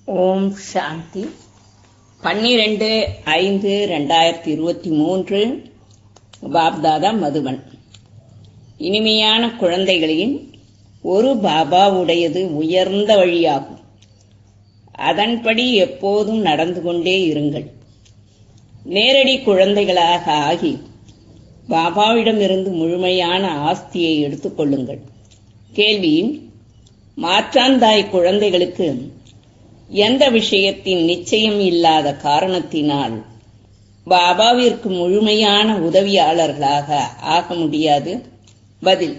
ஓம் சாந்தி பன்னிரெண்டு ஐந்து ரெண்டாயிரத்தி இருபத்தி மூன்று பாப்தாதா மதுவன் இனிமையான குழந்தைகளின் ஒரு பாபாவுடையது உயர்ந்த வழியாகும் அதன்படி எப்போதும் நடந்து கொண்டே இருங்கள் நேரடி குழந்தைகளாக ஆகி பாபாவிடமிருந்து முழுமையான ஆஸ்தியை எடுத்துக்கொள்ளுங்கள் கேள்வி மாற்றாந்தாய் குழந்தைகளுக்கு எந்த விஷயத்தின் நிச்சயம் இல்லாத காரணத்தினால் பாபாவிற்கு முழுமையான உதவியாளர்களாக ஆக முடியாது பதில்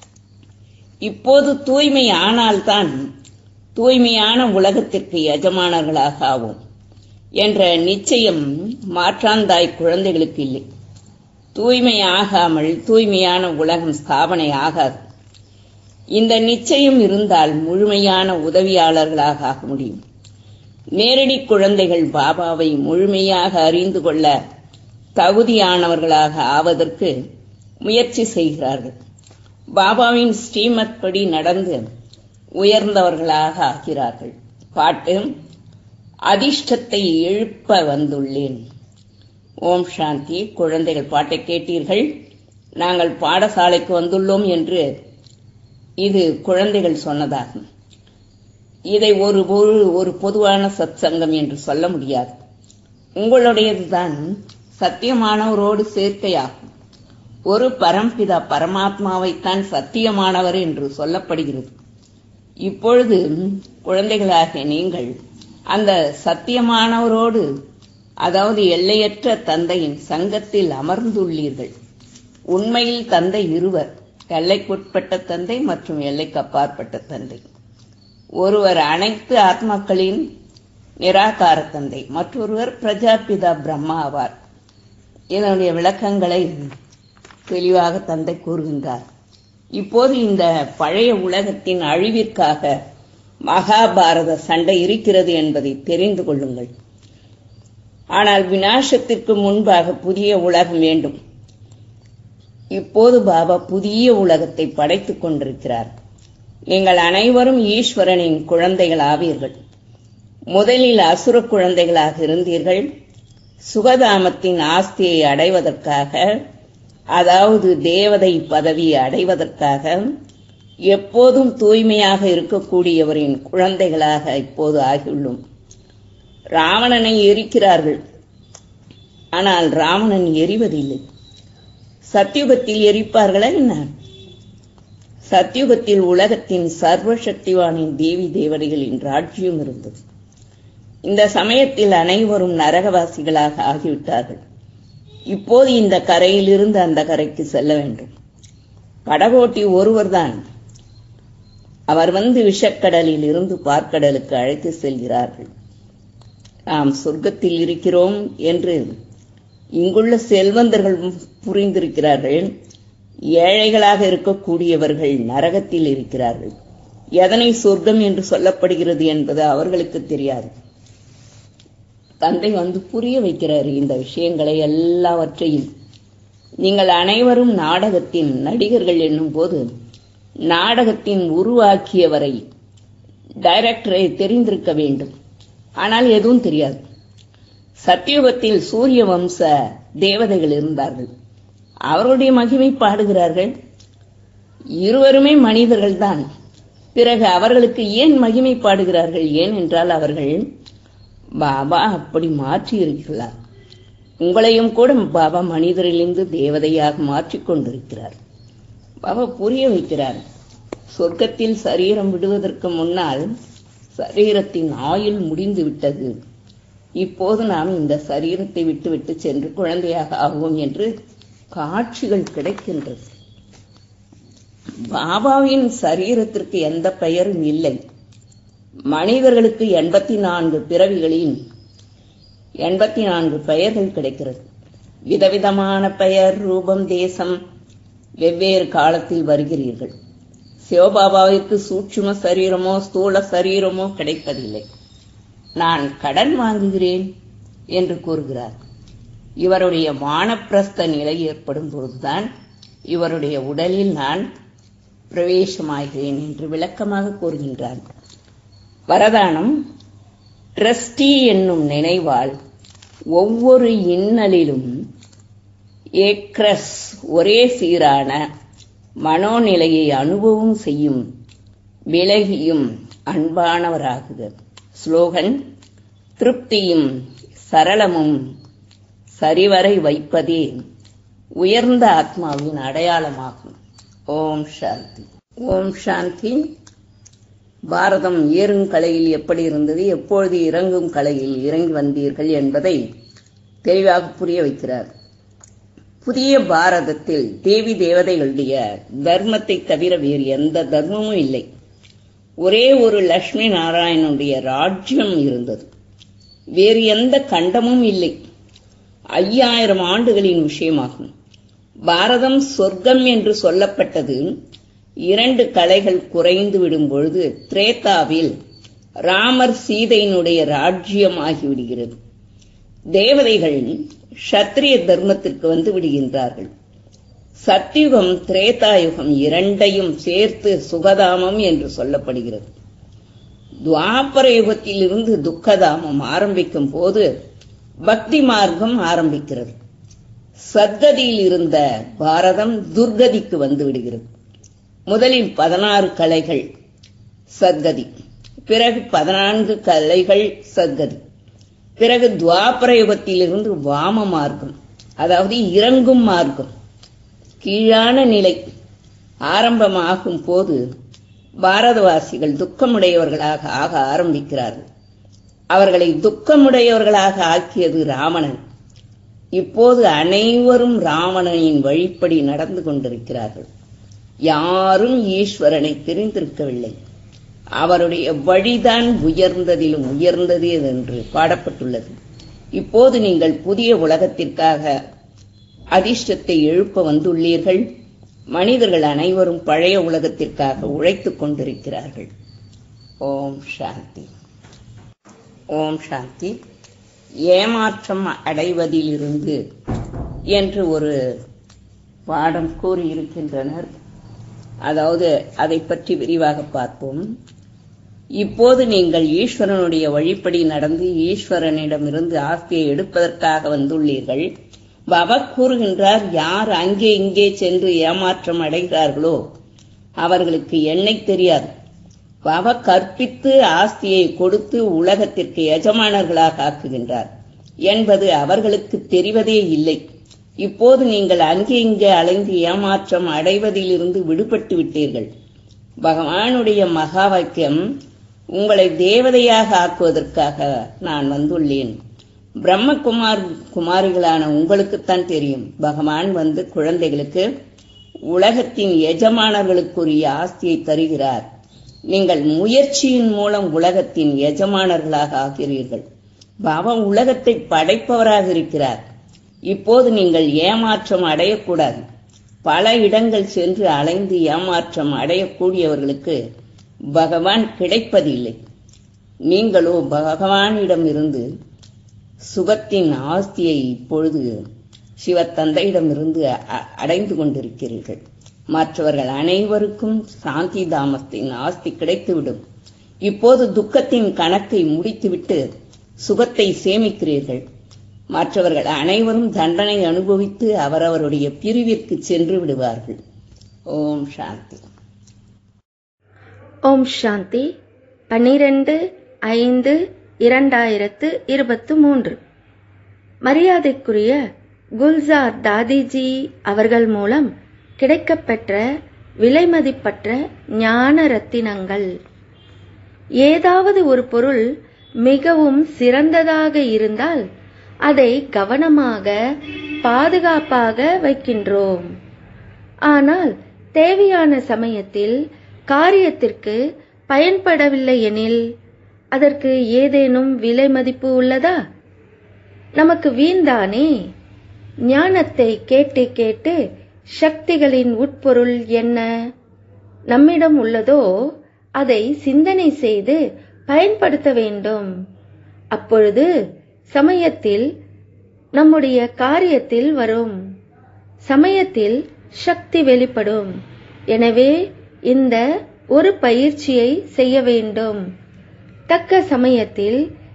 இப்போது தூய்மை ஆனால்தான் தூய்மையான உலகத்திற்கு எஜமானர்களாக ஆவோம் என்ற நிச்சயம் மாற்றாந்தாய் குழந்தைகளுக்கு இல்லை தூய்மை ஆகாமல் தூய்மையான உலகம் ஸ்தாபனை ஆகாது இந்த நிச்சயம் இருந்தால் முழுமையான உதவியாளர்களாக ஆக முடியும் நேரடி குழந்தைகள் பாபாவை முழுமையாக அறிந்து கொள்ள தகுதியானவர்களாக ஆவதற்கு முயற்சி செய்கிறார்கள் பாபாவின் ஸ்ரீமத் படி நடந்து உயர்ந்தவர்களாக ஆகிறார்கள் பாட்டு அதிர்ஷ்டத்தை எழுப்ப வந்துள்ளேன் ஓம் சாந்தி குழந்தைகள் பாட்டை கேட்டீர்கள் நாங்கள் பாடசாலைக்கு வந்துள்ளோம் என்று இது குழந்தைகள் சொன்னதாகும் இதை ஒரு ஒரு பொதுவான சத் சங்கம் என்று சொல்ல முடியாது உங்களுடையதுதான் சத்தியமானவரோடு சேர்க்கையாகும் ஒரு பரம்பிதா பரமாத்மாவைத்தான் சத்தியமானவர் என்று சொல்லப்படுகிறது இப்பொழுது குழந்தைகளாக நீங்கள் அந்த சத்தியமானவரோடு அதாவது எல்லையற்ற தந்தையின் சங்கத்தில் அமர்ந்துள்ளீர்கள் உண்மையில் தந்தை இருவர் எல்லைக்குட்பட்ட தந்தை மற்றும் எல்லைக்கு அப்பாற்பட்ட தந்தை ஒருவர் அனைத்து ஆத்மாக்களின் நிராகார தந்தை மற்றொருவர் பிரஜாபிதா பிரம்மா ஆவார் இதனுடைய விளக்கங்களை தெளிவாக தந்தை கூறுகின்றார் இப்போது இந்த பழைய உலகத்தின் அழிவிற்காக மகாபாரத சண்டை இருக்கிறது என்பதை தெரிந்து கொள்ளுங்கள் ஆனால் வினாசத்திற்கு முன்பாக புதிய உலகம் வேண்டும் இப்போது பாபா புதிய உலகத்தை படைத்துக் கொண்டிருக்கிறார் நீங்கள் அனைவரும் ஈஸ்வரனின் குழந்தைகள் ஆவீர்கள் முதலில் அசுர குழந்தைகளாக இருந்தீர்கள் சுகதாமத்தின் ஆஸ்தியை அடைவதற்காக அதாவது தேவதை பதவியை அடைவதற்காக எப்போதும் தூய்மையாக இருக்கக்கூடியவரின் குழந்தைகளாக இப்போது ஆகியுள்ளோம் ராவணனை எரிக்கிறார்கள் ஆனால் ராவணன் எரிவதில்லை சத்தியுகத்தில் எரிப்பார்களா என்ன சத்தியுகத்தில் உலகத்தின் சர்வசக்திவானின் தேவி தேவதைகளின் ராஜ்யம் இருந்தது இந்த சமயத்தில் அனைவரும் நரகவாசிகளாக ஆகிவிட்டார்கள் இப்போது இந்த கரையிலிருந்து அந்த கரைக்கு செல்ல வேண்டும் படகோட்டி ஒருவர்தான் அவர் வந்து விஷக்கடலில் இருந்து பார்க்கடலுக்கு அழைத்து செல்கிறார்கள் நாம் சொர்க்கத்தில் இருக்கிறோம் என்று இங்குள்ள செல்வந்தர்கள் புரிந்திருக்கிறார்கள் ஏழைகளாக இருக்கக்கூடியவர்கள் நரகத்தில் இருக்கிறார்கள் எதனை சொர்க்கம் என்று சொல்லப்படுகிறது என்பது அவர்களுக்கு தெரியாது தந்தை வந்து புரிய வைக்கிறார் இந்த விஷயங்களை எல்லாவற்றையும் நீங்கள் அனைவரும் நாடகத்தின் நடிகர்கள் என்னும் போது நாடகத்தின் உருவாக்கியவரை டைரக்டரை தெரிந்திருக்க வேண்டும் ஆனால் எதுவும் தெரியாது சத்தியுகத்தில் சூரிய வம்ச தேவதைகள் இருந்தார்கள் அவர்களுடைய மகிமை பாடுகிறார்கள் இருவருமே மனிதர்கள் தான் பிறகு அவர்களுக்கு ஏன் மகிமை பாடுகிறார்கள் ஏன் என்றால் அவர்கள் பாபா அப்படி மாற்றி இருக்கிறார் உங்களையும் கூட பாபா மனிதரிலிருந்து தேவதையாக மாற்றிக் கொண்டிருக்கிறார் பாபா புரிய வைக்கிறார் சொர்க்கத்தில் சரீரம் விடுவதற்கு முன்னால் சரீரத்தின் ஆயுள் முடிந்து விட்டது இப்போது நாம் இந்த சரீரத்தை விட்டுவிட்டு சென்று குழந்தையாக ஆகுவோம் என்று காட்சிகள் கிடைக்கின்றது பாபாவின் சரீரத்திற்கு எந்த பெயரும் இல்லை மனிதர்களுக்கு எண்பத்தி நான்கு பிறவிகளின் எண்பத்தி நான்கு பெயர்கள் கிடைக்கிறது விதவிதமான பெயர் ரூபம் தேசம் வெவ்வேறு காலத்தில் வருகிறீர்கள் சிவபாபாவிற்கு சூட்சும சரீரமோ ஸ்தூல சரீரமோ கிடைப்பதில்லை நான் கடன் வாங்குகிறேன் என்று கூறுகிறார் இவருடைய வானப்பிரஸ்த நிலை ஏற்படும் பொழுதுதான் இவருடைய உடலில் நான் பிரவேசமாகிறேன் என்று விளக்கமாக கூறுகின்றார் வரதானம் ட்ரஸ்டி என்னும் நினைவால் ஒவ்வொரு இன்னலிலும் ஏக்ரஸ் ஒரே சீரான மனோநிலையை அனுபவம் செய்யும் விலகியும் அன்பானவராகுக ஸ்லோகன் திருப்தியும் சரளமும் சரிவரை வைப்பதே உயர்ந்த ஆத்மாவின் அடையாளமாகும் ஓம் சாந்தி ஓம் சாந்தி பாரதம் ஏறும் கலையில் எப்படி இருந்தது எப்பொழுது இறங்கும் கலையில் இறங்கி வந்தீர்கள் என்பதை தெளிவாக புரிய வைக்கிறார் புதிய பாரதத்தில் தேவி தேவதைகளுடைய தர்மத்தை தவிர வேறு எந்த தர்மமும் இல்லை ஒரே ஒரு லட்சுமி நாராயணனுடைய ராஜ்யம் இருந்தது வேறு எந்த கண்டமும் இல்லை ஐயாயிரம் ஆண்டுகளின் விஷயமாகும் பாரதம் சொர்க்கம் என்று சொல்லப்பட்டது இரண்டு கலைகள் குறைந்து விடும் பொழுது திரேதாவில் ராமர் சீதையினுடைய ராஜ்யம் ஆகிவிடுகிறது தேவதைகள் சத்திரிய தர்மத்திற்கு வந்து விடுகின்றார்கள் சத்தியுகம் திரேதாயுகம் இரண்டையும் சேர்த்து சுகதாமம் என்று சொல்லப்படுகிறது துவாபர யுகத்திலிருந்து துக்கதாமம் ஆரம்பிக்கும் போது பக்தி மார்க்கம் ஆரம்பிக்கிறது சத்கதியில் இருந்த பாரதம் துர்கதிக்கு வந்து விடுகிறது முதலில் பதினாறு கலைகள் சத்கதி பிறகு பதினான்கு கலைகள் சத்கதி பிறகு துவாபர யுகத்திலிருந்து வாம மார்க்கம் அதாவது இறங்கும் மார்க்கம் கீழான நிலை ஆரம்பமாகும் போது பாரதவாசிகள் துக்கமுடையவர்களாக ஆக ஆரம்பிக்கிறார்கள் அவர்களை துக்கமுடையவர்களாக ஆக்கியது ராவணன் இப்போது அனைவரும் ராவணனின் வழிப்படி நடந்து கொண்டிருக்கிறார்கள் யாரும் ஈஸ்வரனை தெரிந்திருக்கவில்லை அவருடைய வழிதான் உயர்ந்ததிலும் உயர்ந்தது என்று பாடப்பட்டுள்ளது இப்போது நீங்கள் புதிய உலகத்திற்காக அதிர்ஷ்டத்தை எழுப்ப வந்துள்ளீர்கள் மனிதர்கள் அனைவரும் பழைய உலகத்திற்காக உழைத்துக் கொண்டிருக்கிறார்கள் ஓம் சாந்தி ஓம் சாந்தி ஏமாற்றம் அடைவதிலிருந்து என்று ஒரு பாடம் கூறியிருக்கின்றனர் அதாவது அதை பற்றி விரிவாக பார்ப்போம் இப்போது நீங்கள் ஈஸ்வரனுடைய வழிப்படி நடந்து ஈஸ்வரனிடமிருந்து ஆஸ்தியை எடுப்பதற்காக வந்துள்ளீர்கள் பாபா கூறுகின்றார் யார் அங்கே இங்கே சென்று ஏமாற்றம் அடைகிறார்களோ அவர்களுக்கு எண்ணெய் தெரியாது பாபா கற்பித்து ஆஸ்தியை கொடுத்து உலகத்திற்கு எஜமானர்களாக ஆக்குகின்றார் என்பது அவர்களுக்கு தெரிவதே இல்லை இப்போது நீங்கள் அங்கே இங்கே அலைந்து ஏமாற்றம் அடைவதிலிருந்து விடுபட்டு விட்டீர்கள் பகவானுடைய மகா வாக்கியம் உங்களை தேவதையாக ஆக்குவதற்காக நான் வந்துள்ளேன் பிரம்மகுமார் குமாரிகளான உங்களுக்குத்தான் தெரியும் பகவான் வந்து குழந்தைகளுக்கு உலகத்தின் எஜமானர்களுக்குரிய ஆஸ்தியை தருகிறார் நீங்கள் முயற்சியின் மூலம் உலகத்தின் எஜமானர்களாக ஆகிறீர்கள் பாபா உலகத்தை படைப்பவராக இருக்கிறார் இப்போது நீங்கள் ஏமாற்றம் அடையக்கூடாது பல இடங்கள் சென்று அலைந்து ஏமாற்றம் அடையக்கூடியவர்களுக்கு பகவான் கிடைப்பதில்லை நீங்களோ பகவானிடமிருந்து சுகத்தின் ஆஸ்தியை இப்பொழுது சிவத்தந்தையிடமிருந்து அடைந்து கொண்டிருக்கிறீர்கள் மற்றவர்கள் அனைவருக்கும் சாந்தி தாமத்தின் ஆஸ்தி கிடைத்துவிடும் இப்போது துக்கத்தின் கணக்கை முடித்துவிட்டு சுகத்தை சேமிக்கிறீர்கள் மற்றவர்கள் அனைவரும் தண்டனை அனுபவித்து அவரவருடைய பிரிவிற்கு சென்று விடுவார்கள் ஓம் சாந்தி ஓம் சாந்தி பன்னிரண்டு ஐந்து இரண்டாயிரத்து இருபத்து மூன்று மரியாதைக்குரிய குல்சார் தாதிஜி அவர்கள் மூலம் கிடைக்கப்பெற்ற விலைமதிப்பற்ற ஞான ரத்தினங்கள் ஏதாவது ஒரு பொருள் மிகவும் சிறந்ததாக இருந்தால் அதை கவனமாக பாதுகாப்பாக வைக்கின்றோம் ஆனால் தேவையான சமயத்தில் காரியத்திற்கு பயன்படவில்லை எனில் அதற்கு ஏதேனும் விலை மதிப்பு உள்ளதா நமக்கு வீண்தானே ஞானத்தை கேட்டு கேட்டு சக்திகளின் உட்பொருள் என்ன நம்மிடம் உள்ளதோ அதை சிந்தனை செய்து பயன்படுத்த வேண்டும் அப்பொழுது சமயத்தில் நம்முடைய காரியத்தில் வரும் சமயத்தில் சக்தி வெளிப்படும் எனவே இந்த ஒரு பயிற்சியை செய்ய வேண்டும் தக்க சமயத்தில்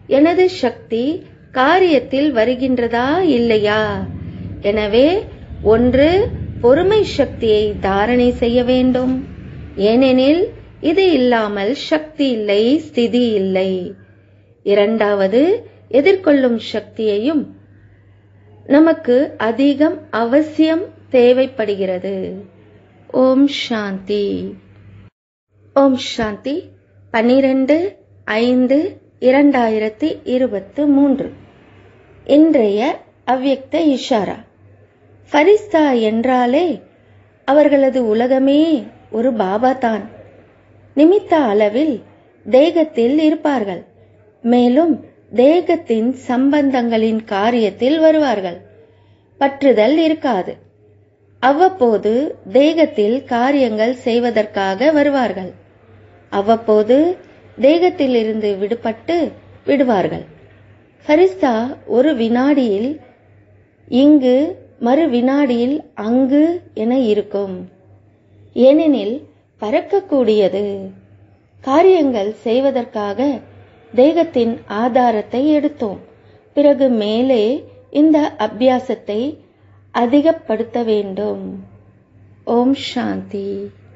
எனது சக்தி காரியத்தில் வருகின்றதா இல்லையா எனவே ஒன்று பொறுமை சக்தியை தாரணை செய்ய வேண்டும் ஏனெனில் இது இல்லாமல் சக்தி இல்லை ஸ்திதி இல்லை இரண்டாவது எதிர்கொள்ளும் சக்தியையும் நமக்கு அதிகம் அவசியம் தேவைப்படுகிறது ஓம் சாந்தி ஓம் சாந்தி பன்னிரண்டு ஐந்து இரண்டாயிரத்தி இருபத்து மூன்று இன்றைய அவ்யக்த இஷாரா ஃபரிஸ்தா என்றாலே அவர்களது உலகமே ஒரு பாபா தான் நிமித்த அளவில் தேகத்தில் இருப்பார்கள் மேலும் தேகத்தின் சம்பந்தங்களின் காரியத்தில் வருவார்கள் பற்றுதல் இருக்காது அவ்வப்போது தேகத்தில் காரியங்கள் செய்வதற்காக வருவார்கள் அவ்வப்போது தேகத்திலிருந்து விடுபட்டு விடுவார்கள் ஃபரிஸ்தா ஒரு வினாடியில் இங்கு மறு வினாடியில் அங்கு என இருக்கும் ஏனெனில் பறக்கக்கூடியது காரியங்கள் செய்வதற்காக தேகத்தின் ஆதாரத்தை எடுத்தோம் பிறகு மேலே இந்த அபியாசத்தை அதிகப்படுத்த வேண்டும் ஓம் சாந்தி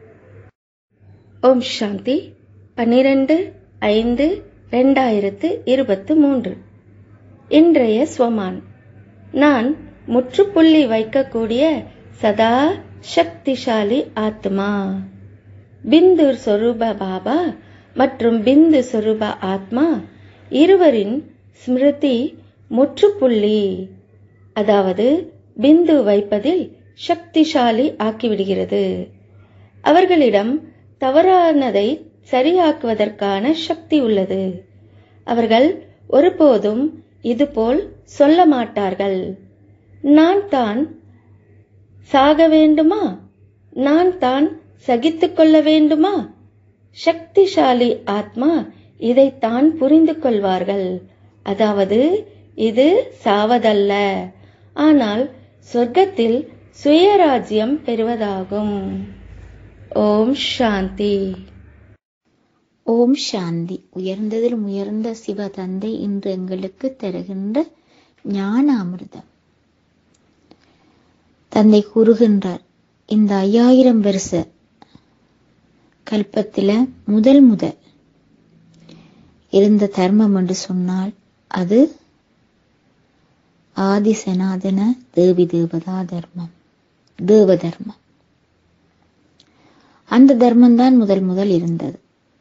ஓம் சாந்தி பன்னிரண்டு ஐந்து ரெண்டாயிரத்து இருபத்து மூன்று இன்றைய ஸ்வமான் நான் முற்றுப்புள்ளி வைக்கக்கூடிய சதா சக்திசாலி ஆத்மா பிந்து சொரூப பாபா மற்றும் பிந்து சொரூப ஆத்மா இருவரின் ஸ்மிருதி முற்றுப்புள்ளி அதாவது பிந்து வைப்பதில் சக்திசாலி ஆக்கிவிடுகிறது அவர்களிடம் தவறானதை சரியாக்குவதற்கான சக்தி உள்ளது அவர்கள் ஒருபோதும் இதுபோல் சொல்ல மாட்டார்கள் நான் தான் சாக வேண்டுமா நான் தான் சகித்துக் கொள்ள வேண்டுமா சக்திசாலி ஆத்மா இதைத்தான் புரிந்து கொள்வார்கள் அதாவது இது சாவதல்ல ஆனால் சொர்க்கத்தில் சுயராஜ்யம் பெறுவதாகும் ஓம் சாந்தி ஓம் சாந்தி உயர்ந்ததிலும் உயர்ந்த சிவ தந்தை இன்று எங்களுக்கு தருகின்ற ஞான அமிர்தம் தந்தை கூறுகின்றார் இந்த ஐயாயிரம் வருஷ கல்பத்தில முதல் முதல் இருந்த தர்மம் என்று சொன்னால் அது ஆதி சனாதன தேவி தேவதா தர்மம் தேவ தர்மம் அந்த தர்மம்தான் முதல் முதல் இருந்தது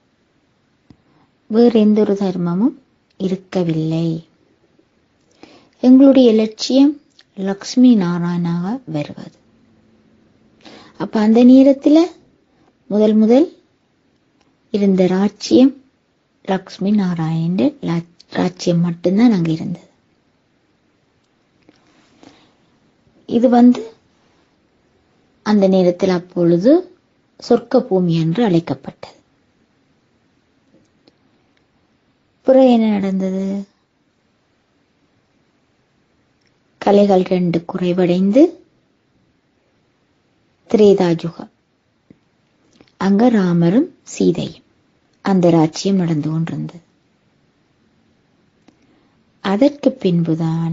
வேறு எந்த ஒரு தர்மமும் இருக்கவில்லை எங்களுடைய லட்சியம் லக்ஷ்மி நாராயணாக வருவது அப்ப அந்த நேரத்துல முதல் முதல் இருந்த ராஜ்யம் லக்ஷ்மி நாராயண ராஜ்யம் மட்டும்தான் அங்க இருந்தது இது வந்து அந்த நேரத்தில் அப்பொழுது சொர்க்க பூமி என்று அழைக்கப்பட்டது பிறகு என்ன நடந்தது கலைகள் ரெண்டு குறைவடைந்து திரேதாஜுகம் அங்க ராமரும் சீதையும் அந்த ராஜ்யம் நடந்து கொண்டிருந்தது அதற்கு பின்புதான்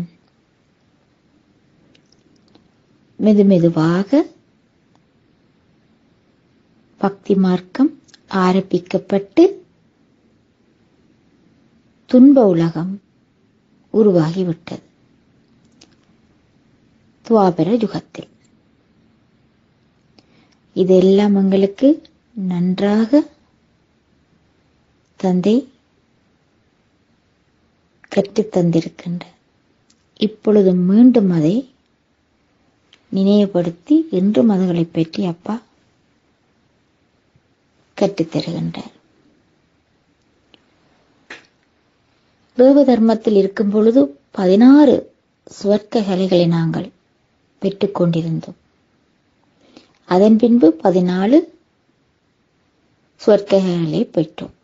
மெது மெதுவாக பக்தி மார்க்கம் ஆரம்பிக்கப்பட்டு துன்ப உலகம் உருவாகிவிட்டது துவாபர யுகத்தில் இதெல்லாம் எங்களுக்கு நன்றாக தந்தை கற்றுத் தந்திருக்கின்ற இப்பொழுது மீண்டும் அதை நினைவுபடுத்தி என்றும் அதுகளை பற்றி அப்பா கற்றுத் தருகின்றார் தேவ தர்மத்தில் இருக்கும் பொழுது பதினாறு சுவர்க்க கலைகளை நாங்கள் பெற்றுக்கொண்டிருந்தோம் அதன் பின்பு பதினாலு சுவர்க்கங்களை பெற்றோம்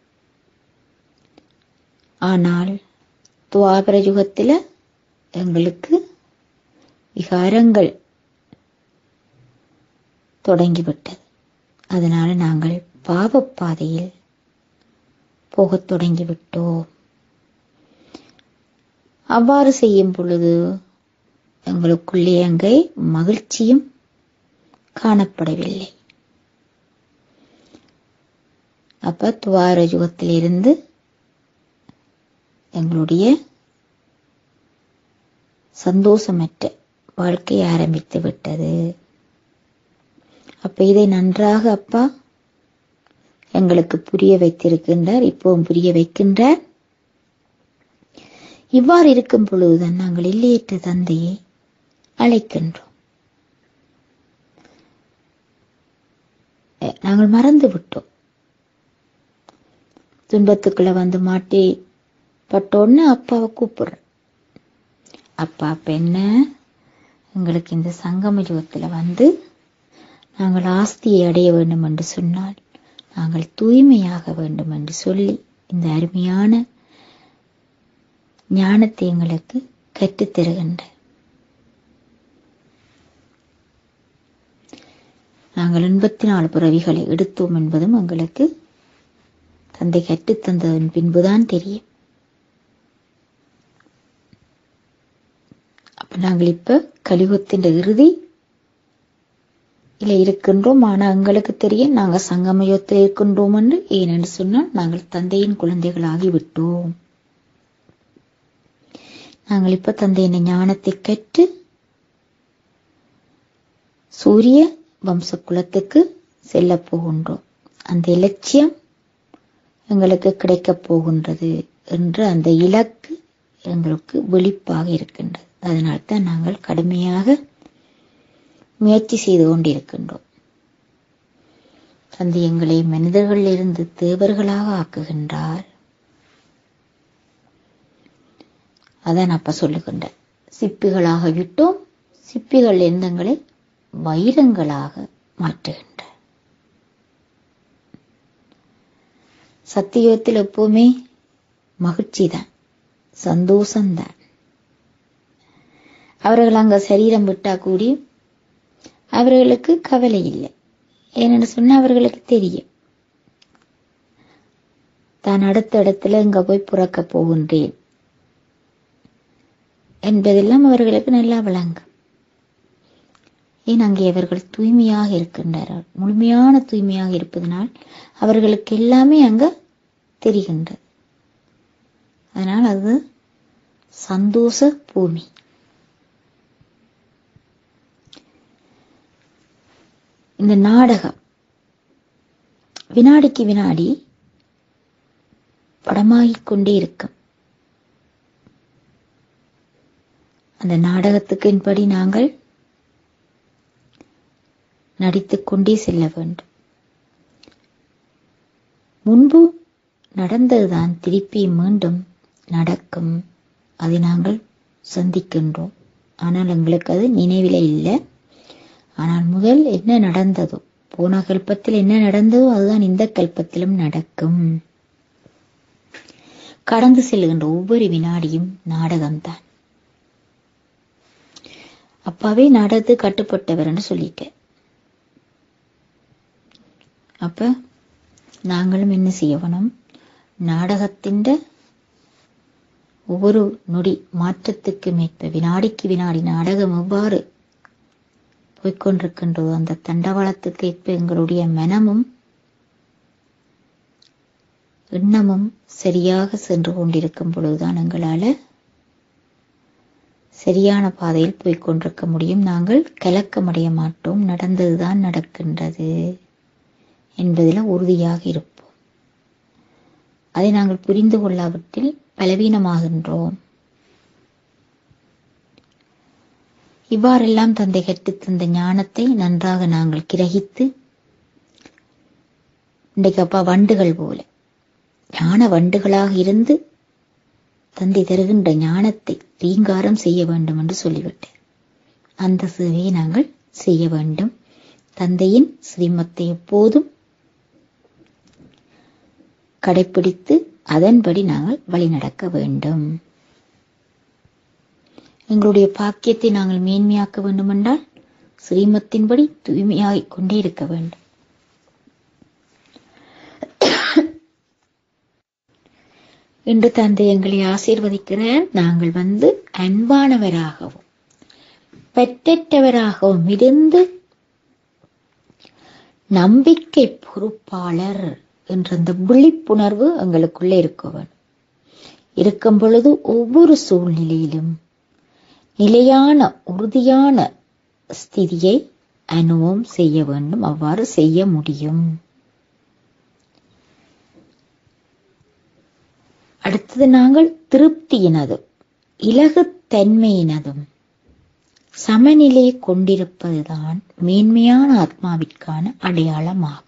ஆனால் துவாபர யுகத்துல எங்களுக்கு விகாரங்கள் தொடங்கிவிட்டது அதனால நாங்கள் பாவப்பாதையில் போகத் தொடங்கிவிட்டோம் அவ்வாறு செய்யும் பொழுது எங்களுக்குள்ளே அங்கே மகிழ்ச்சியும் காணப்படவில்லை அப்ப துவார யுகத்திலிருந்து எங்களுடைய சந்தோஷமற்ற வாழ்க்கை ஆரம்பித்து விட்டது அப்ப இதை நன்றாக அப்பா எங்களுக்கு புரிய வைத்திருக்கின்றார் இப்பவும் புரிய வைக்கின்றார் இவ்வாறு இருக்கும் பொழுதுதான் நாங்கள் இல்லையற்ற தந்தையை அழைக்கின்றோம் அஹ் நாங்கள் மறந்து விட்டோம் துன்பத்துக்குள்ள வந்து மாட்டி பட்டோன்னு அப்பாவை கூப்பிடுறோம் அப்பா அப்ப என்ன எங்களுக்கு இந்த சங்கம யுகத்துல வந்து நாங்கள் ஆஸ்தியை அடைய வேண்டும் என்று சொன்னால் நாங்கள் தூய்மையாக வேண்டும் என்று சொல்லி இந்த அருமையான ஞானத்தை எங்களுக்கு கற்றுத் தருகின்ற நாங்கள் எண்பத்தி நாலு பிறவிகளை எடுத்தோம் என்பதும் எங்களுக்கு தந்தை கற்றுத் தந்ததன் பின்புதான் தெரியும் அப்ப நாங்கள் இப்ப கலியுகத்தின் இறுதி இல்ல இருக்கின்றோம் ஆனா எங்களுக்கு தெரியும் நாங்க சங்கமயத்தில் இருக்கின்றோம் என்று ஏனென்று சொன்னால் நாங்கள் தந்தையின் குழந்தைகளாகி விட்டோம் நாங்கள் இப்ப தந்தையின் ஞானத்தை கற்று சூரிய வம்ச குலத்துக்கு செல்ல போகின்றோம் அந்த இலட்சியம் எங்களுக்கு கிடைக்கப் போகின்றது என்று அந்த இலக்கு எங்களுக்கு விழிப்பாக இருக்கின்றது அதனால்தான் நாங்கள் கடுமையாக முயற்சி செய்து கொண்டிருக்கின்றோம் தந்தை எங்களை மனிதர்களிலிருந்து தேவர்களாக ஆக்குகின்றார் அதான் அப்ப சொல்லுகின்றார் சிப்பிகளாக விட்டோம் சிப்பிகள் எந்தங்களை வைரங்களாக மாற்றுகின்றார் சத்தியுகத்தில் எப்பவுமே மகிழ்ச்சி தான் சந்தோஷம்தான் அவர்கள் அங்க சரீரம் விட்டா கூடி அவர்களுக்கு கவலை இல்லை ஏன்னு சொன்னா அவர்களுக்கு தெரியும் தான் அடுத்த இடத்துல இங்க போய் புறக்க போகின்றேன் என்பதெல்லாம் அவர்களுக்கு நல்லா விளங்கும் ஏன் அங்கே அவர்கள் தூய்மையாக இருக்கின்றார்கள் முழுமையான தூய்மையாக இருப்பதனால் அவர்களுக்கு எல்லாமே அங்க தெரிகின்றது அதனால் அது சந்தோஷ பூமி இந்த நாடகம் வினாடிக்கு வினாடி படமாகிக் கொண்டே இருக்கும் அந்த நாடகத்துக்கின்படி நாங்கள் நடித்துக் கொண்டே செல்ல வேண்டும் முன்பு நடந்ததுதான் திருப்பி மீண்டும் நடக்கும் அதை நாங்கள் சந்திக்கின்றோம் ஆனால் எங்களுக்கு அது நினைவில இல்லை ஆனால் முதல் என்ன நடந்ததோ போன கல்பத்தில் என்ன நடந்ததோ அதுதான் இந்த கல்பத்திலும் நடக்கும் கடந்து செல்கின்ற ஒவ்வொரு வினாடியும் நாடகம்தான் அப்பாவே நாடகத்து கட்டுப்பட்டவர்னு சொல்லிட்டேன் அப்ப நாங்களும் என்ன செய்யணும் நாடகத்தின் ஒவ்வொரு நொடி மாற்றத்துக்கு மேற்ப வினாடிக்கு வினாடி நாடகம் எவ்வாறு போய்கொண்டிருக்கின்றதோ அந்த தண்டவாளத்துக்கு ஏற்ப எங்களுடைய மனமும் எண்ணமும் சரியாக சென்று கொண்டிருக்கும் பொழுதுதான் எங்களால சரியான பாதையில் போய்க் கொண்டிருக்க முடியும் நாங்கள் கலக்கமடைய மாட்டோம் நடந்ததுதான் நடக்கின்றது என்பதில் உறுதியாக இருப்போம் அதை நாங்கள் புரிந்து கொள்ளாவிட்டில் பலவீனமாகின்றோம் இவ்வாறெல்லாம் தந்தை கற்றுத் தந்த ஞானத்தை நன்றாக நாங்கள் கிரகித்து இன்றைக்கு அப்பா வண்டுகள் போல ஞான வண்டுகளாக இருந்து தந்தை தருகின்ற ஞானத்தை ரீங்காரம் செய்ய வேண்டும் என்று சொல்லிவிட்டேன் அந்த சேவையை நாங்கள் செய்ய வேண்டும் தந்தையின் ஸ்ரீமத்தை எப்போதும் கடைப்பிடித்து அதன்படி நாங்கள் வழிநடக்க வேண்டும் எங்களுடைய பாக்கியத்தை நாங்கள் மேன்மையாக்க வேண்டுமென்றால் ஸ்ரீமத்தின்படி தூய்மையாகிக் கொண்டே இருக்க வேண்டும் இன்று தந்தை எங்களை ஆசீர்வதிக்கிறார் நாங்கள் வந்து அன்பானவராகவும் பெற்றற்றவராகவும் இருந்து நம்பிக்கை பொறுப்பாளர் என்ற அந்த விழிப்புணர்வு எங்களுக்குள்ளே இருக்க வேண்டும் இருக்கும் பொழுது ஒவ்வொரு சூழ்நிலையிலும் நிலையான உறுதியான ஸ்திதியை அனுபவம் செய்ய வேண்டும் அவ்வாறு செய்ய முடியும் அடுத்தது நாங்கள் திருப்தியினதும் இலகுத்தன்மையினதும் சமநிலையை கொண்டிருப்பதுதான் மேன்மையான ஆத்மாவிற்கான அடையாளமாகும்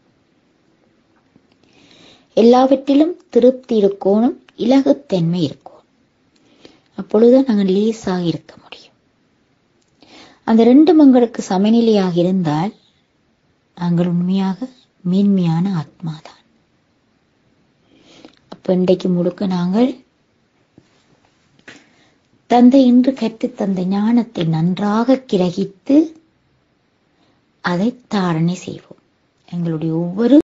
எல்லாவற்றிலும் திருப்தி இருக்கணும் இலகுத்தன்மை இருக்கும் அப்பொழுதுதான் நாங்கள் லேசாக இருக்க முடியும் அந்த ரெண்டும் எங்களுக்கு சமநிலையாக இருந்தால் நாங்கள் உண்மையாக மேன்மையான ஆத்மாதான் அப்ப இன்றைக்கு முழுக்க நாங்கள் தந்தை இன்று கற்றுத் தந்த ஞானத்தை நன்றாக கிரகித்து அதை தாரணை செய்வோம் எங்களுடைய ஒவ்வொரு